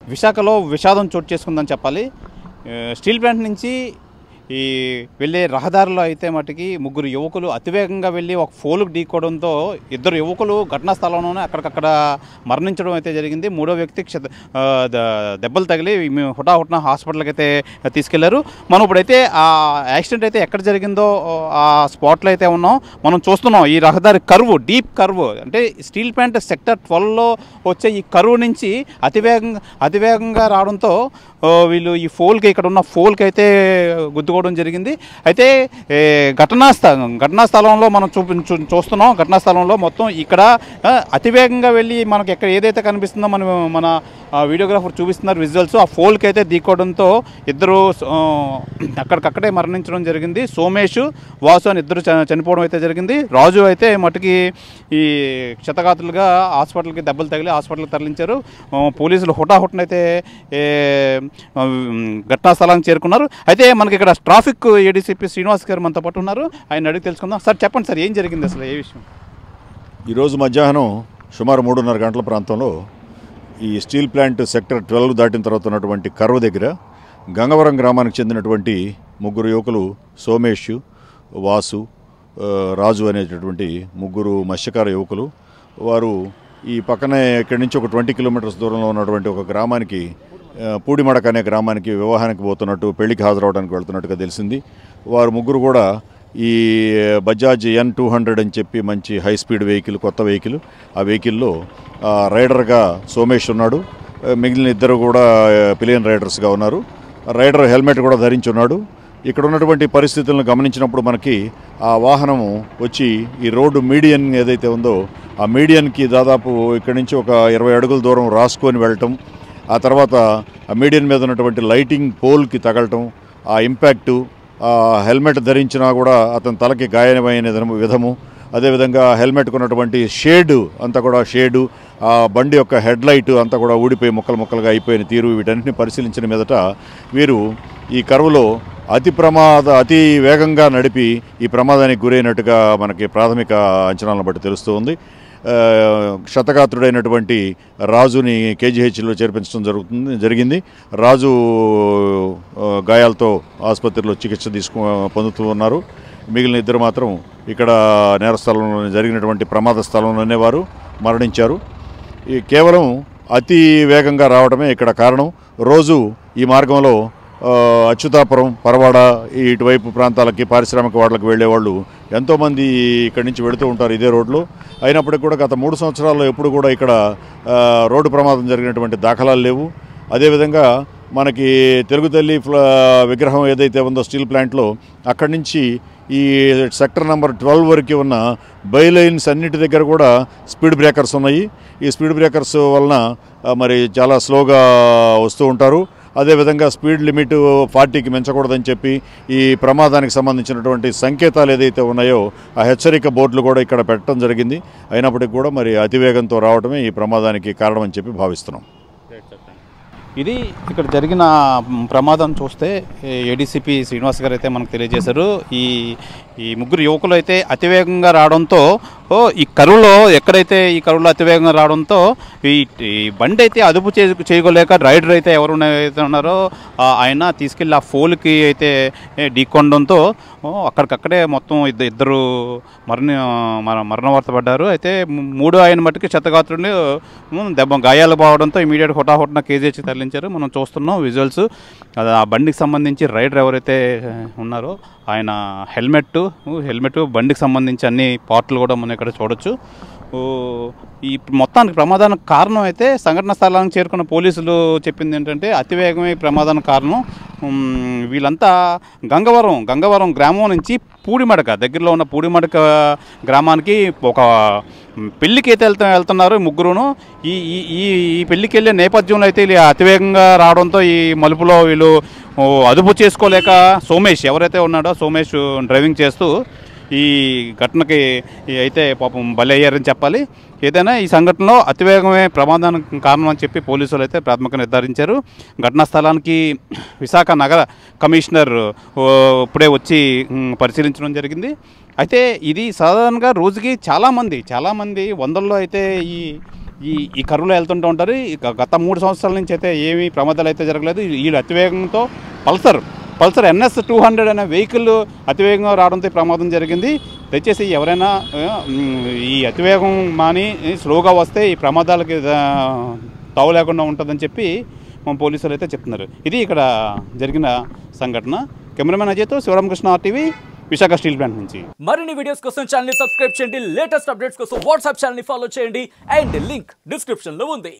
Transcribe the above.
విశాఖలో విషాదం చోటు చేసుకుందని చెప్పాలి ఆ, స్టీల్ ప్లాంట్ నుంచి ఈ వెళ్ళే రహదారిలో అయితే మటుకి ముగ్గురు యువకులు అతివేగంగా వెళ్ళి ఒక ఫోలుకు ఢీకోవడంతో ఇద్దరు యువకులు ఘటనా స్థలంలోనే అక్కడికక్కడ మరణించడం అయితే జరిగింది మూడో వ్యక్తి క్షత ఆ, ద- దెబ్బలు తగిలి మేము హుటాహుటిన హాస్పిటల్కి అయితే తీసుకెళ్లారు మనం ఇప్పుడైతే ఆ యాక్సిడెంట్ అయితే ఎక్కడ జరిగిందో ఆ స్పాట్లో అయితే ఉన్నాం మనం చూస్తున్నాం ఈ రహదారి కర్వ్ డీప్ కర్వ్ అంటే స్టీల్ ప్లాంట్ సెక్టర్ ట్వెల్వ్లో వచ్చే ఈ కరువు నుంచి అతివేగంగా అతివేగంగా రావడంతో ఆ, వీళ్ళు ఈ ఫోల్కి ఇక్కడ ఉన్న ఫోల్కి అయితే గుద్దుకోవడం జరిగింది అయితే ఏ, ఘటనా స్థ ఘటనా స్థలంలో మనం చూపి చూ- చూస్తున్నాం ఘటనా స్థలంలో మొత్తం ఇక్కడ ఆ, అతివేగంగా వెళ్ళి మనకి ఎక్కడ ఏదైతే కనిపిస్తుందో మనం మన ఆ, వీడియోగ్రాఫర్ చూపిస్తున్నారు విజువల్స్ ఆ ఫోల్కి అయితే ఢీకోవడంతో ఇద్దరు ఆ, అక్కడికక్కడే మరణించడం జరిగింది సోమేష్ వాసు అని ఇద్దరు చ- చనిపోవడం అయితే జరిగింది రాజు అయితే మటుకి ఈ క్షతగాతులుగా హాస్పిటల్కి దెబ్బలు తగిలి హాస్పిటల్కి తరలించారు ఆ, పోలీసులు హుటాహుటినైతే ఏ, ఆ, ఘటనా స్థలానికి చేరుకున్నారు అయితే మనకి ఇక్కడ ట్రాఫిక్ ఏడీసీపీ శ్రీనివాస్ గారు మనతో పాటు ఉన్నారు ఆయన అడిగి తెలుసుకుందాం సార్ చెప్పండి సార్ ఏం జరిగింది అసలు ఏ విషయం ఈరోజు మధ్యాహ్నం సుమారు మూడున్నర గంటల ప్రాంతంలో ఈ స్టీల్ ప్లాంట్ సెక్టర్ ట్వెల్వ్ దాటిన తర్వాత ఉన్నటువంటి కర్వ దగ్గర గంగవరం గ్రామానికి చెందినటువంటి ముగ్గురు యువకులు సోమేష్ వాసు ఆ, రాజు అనేటటువంటి ముగ్గురు మత్స్యకార యువకులు వారు ఈ పక్కనే ఇక్కడి నుంచి ఒక ట్వంటీ కిలోమీటర్స్ దూరంలో ఉన్నటువంటి ఒక గ్రామానికి ఆ, పూడిమడక అనే గ్రామానికి వివాహానికి పోతున్నట్టు పెళ్లికి హాజరవడానికి వెళ్తున్నట్టుగా తెలిసింది వారు ముగ్గురు కూడా ఈ బజాజ్ ఎన్ టూ హండ్రెడ్ అని చెప్పి మంచి హై స్పీడ్ వెహికల్ కొత్త వెహికల్ ఆ వెహికల్లో ఆ, రైడర్గా సోమేష్ ఉన్నాడు ఆ, మిగిలిన ఇద్దరు కూడా ఆ, పిలియన్ రైడర్స్గా ఉన్నారు రైడర్ హెల్మెట్ కూడా ధరించి ఉన్నాడు ఇక్కడ ఉన్నటువంటి పరిస్థితులను గమనించినప్పుడు మనకి ఆ వాహనము వచ్చి ఈ రోడ్డు మీడియన్ ఏదైతే ఉందో ఆ మీడియన్కి దాదాపు ఇక్కడి నుంచి ఒక ఇరవై అడుగుల దూరం రాసుకొని వెళ్ళటం ఆ తర్వాత ఆ మీడియన్ మీద ఉన్నటువంటి లైటింగ్ పోల్కి తగలటం ఆ ఇంపాక్టు ఆ హెల్మెట్ ధరించినా కూడా అతని తలకి గాయమైన విధము- విధము అదేవిధంగా హెల్మెట్ ఉన్నటువంటి షేడు అంతా కూడా షేడు ఆ బండి యొక్క హెడ్ లైట్ అంతా కూడా ఊడిపోయి ముక్కలు ముక్కలుగా అయిపోయిన తీరు వీటన్నిటిని పరిశీలించిన మీదట వీరు ఈ కరువులో అతి ప్రమాద అతి వేగంగా నడిపి ఈ ప్రమాదానికి గురైనట్టుగా మనకి ప్రాథమిక అంచనాలను బట్టి తెలుస్తూ ఉంది ఆ, క్షతగాత్రుడైనటువంటి రాజుని కేజీహెచ్లో చేర్పించడం జరుగుతుంది జరిగింది రాజు ఆ, గాయాలతో ఆసుపత్రిలో చికిత్స తీసుకు పొందుతూ ఉన్నారు మిగిలిన ఇద్దరు మాత్రం ఇక్కడ నేర స్థలంలో జరిగినటువంటి ప్రమాద స్థలంలోనే వారు మరణించారు ఈ కేవలం అతి వేగంగా రావడమే ఇక్కడ కారణం రోజు ఈ మార్గంలో ఆ, అచ్యుతాపురం పరవాడ ఈ ఇటువైపు ప్రాంతాలకి పారిశ్రామిక వాడలకు వెళ్ళేవాళ్ళు ఎంతోమంది ఇక్కడి నుంచి వెళుతూ ఉంటారు ఇదే రోడ్లో అయినప్పటికీ కూడా గత మూడు సంవత్సరాల్లో ఎప్పుడు కూడా ఇక్కడ ఆ, రోడ్డు ప్రమాదం జరిగినటువంటి దాఖలాలు లేవు అదేవిధంగా మనకి తెలుగు తల్లి ఫ్ల- విగ్రహం ఏదైతే ఉందో స్టీల్ ప్లాంట్లో అక్కడి నుంచి ఈ సెక్టర్ నెంబర్ ట్వెల్వ్ వరకు ఉన్న బైలైన్స్ అన్నిటి దగ్గర కూడా స్పీడ్ బ్రేకర్స్ ఉన్నాయి ఈ స్పీడ్ బ్రేకర్స్ వలన ఆ, మరి చాలా స్లోగా వస్తూ ఉంటారు అదేవిధంగా స్పీడ్ లిమిట్ ఫార్టీకి మించకూడదని చెప్పి ఈ ప్రమాదానికి సంబంధించినటువంటి సంకేతాలు ఏదైతే ఉన్నాయో ఆ హెచ్చరిక బోర్డులు కూడా ఇక్కడ పెట్టడం జరిగింది అయినప్పటికీ కూడా మరి అతివేగంతో రావడమే ఈ ప్రమాదానికి కారణమని చెప్పి భావిస్తున్నాం ఇది ఇక్కడ జరిగిన మ్, ప్రమాదం చూస్తే ఏడీసీపీ శ్రీనివాస్ గారు అయితే మనకు తెలియజేశారు ఈ ఈ ముగ్గురు యువకులు అయితే అతివేగంగా రావడంతో ఓ ఈ కరువులో ఎక్కడైతే ఈ కరువులో అతివేగంగా రావడంతో ఈ ఈ బండి అయితే అదుపు చే చేయగలేక రైడర్ అయితే ఎవరు అయితే ఉన్నారో ఆ, ఆయన తీసుకెళ్ళి ఆ ఫోల్కి అయితే ఏ, ఢీకొనడంతో ఓ, అక్కడికక్కడే మొత్తం ఇద్దరు ఇద్దరు మరణ మన మరణ వార్త పడ్డారు అయితే ము- మూడో ఆయన మట్టుకి చెత్తగాత్రుడిని ఉమ్, దెబ్బ గాయాలు బావడంతో ఇమీడియట్ హుటాహుటిన కేజీహెచ్ తరలించారు మనం చూస్తున్నాం విజువల్స్ అది ఆ బండికి సంబంధించి రైడర్ ఎవరైతే ఉన్నారో ఆయన హెల్మెట్ హెల్మెట్ బండికి సంబంధించి అన్ని పార్ట్లు కూడా మనం ఇక్కడ చూడొచ్చు ఓ, ఈ మొత్తానికి ప్రమాదానికి కారణం అయితే సంఘటన స్థలానికి చేరుకున్న పోలీసులు చెప్పింది ఏంటంటే అతివేగమే ఈ ప్రమాదానికి కారణం ఉమ్, వీళ్ళంతా గంగవరం గంగవరం గ్రామం నుంచి పూడిమడక దగ్గరలో ఉన్న పూడిమడక గ్రామానికి ఒక ఉమ్, పెళ్ళికి అయితే వెళ్తా వెళ్తున్నారు ఈ ముగ్గురును ఈ ఈ ఈ ఈ పెళ్ళికి వెళ్ళే నేపథ్యంలో అయితే వీళ్ళు అతివేగంగా రావడంతో ఈ మలుపులో వీళ్ళు ఓ, అదుపు చేసుకోలేక సోమేష్ ఎవరైతే ఉన్నాడో సోమేష్ డ్రైవింగ్ చేస్తూ ఈ ఘటనకి ఈ అయితే పాపం బలయ్యారని చెప్పాలి ఏదైనా ఈ సంఘటనలో అతివేగమే ప్రమాదానికి కారణం అని చెప్పి పోలీసులు అయితే ప్రాథమికంగా నిర్ధారించారు ఘటనా స్థలానికి విశాఖ నగర కమిషనర్ ఓ, ఇప్పుడే వచ్చి ఉమ్, పరిశీలించడం జరిగింది అయితే ఇది సాధారణంగా రోజుకి చాలామంది చాలామంది వందల్లో అయితే ఈ ఈ ఈ కరువులో వెళ్తుంటూ ఉంటారు ఇక గత మూడు సంవత్సరాల నుంచి అయితే ఏమీ ప్రమాదాలు అయితే జరగలేదు వీళ్ళు అతివేగంతో Pulsar Pulsar NS two hundred అనే వెహికల్ అతివేగంగా రావడంతో ఈ ప్రమాదం జరిగింది దయచేసి ఎవరైనా ఆ, మ్, ఈ అతివేగం మాని స్లోగా వస్తే ఈ ప్రమాదాలకి ఆ, తావు లేకుండా ఉంటుందని చెప్పి మా పోలీసులు అయితే చెప్తున్నారు ఇది ఇక్కడ జరిగిన సంఘటన కెమెరామెన్ అజయ్తో Sivaramakrishna RTV Visakha steel plant నుంచి మరిన్ని వీడియోస్ కోసం ఛానల్ ని సబ్స్క్రైబ్ చేయండి లేటెస్ట్ అప్డేట్స్ కోసం వాట్సాప్ ఛానల్ ని ఫాలో చేయండి అండ్ లింక్ డిస్క్రిప్షన్ లో ఉంది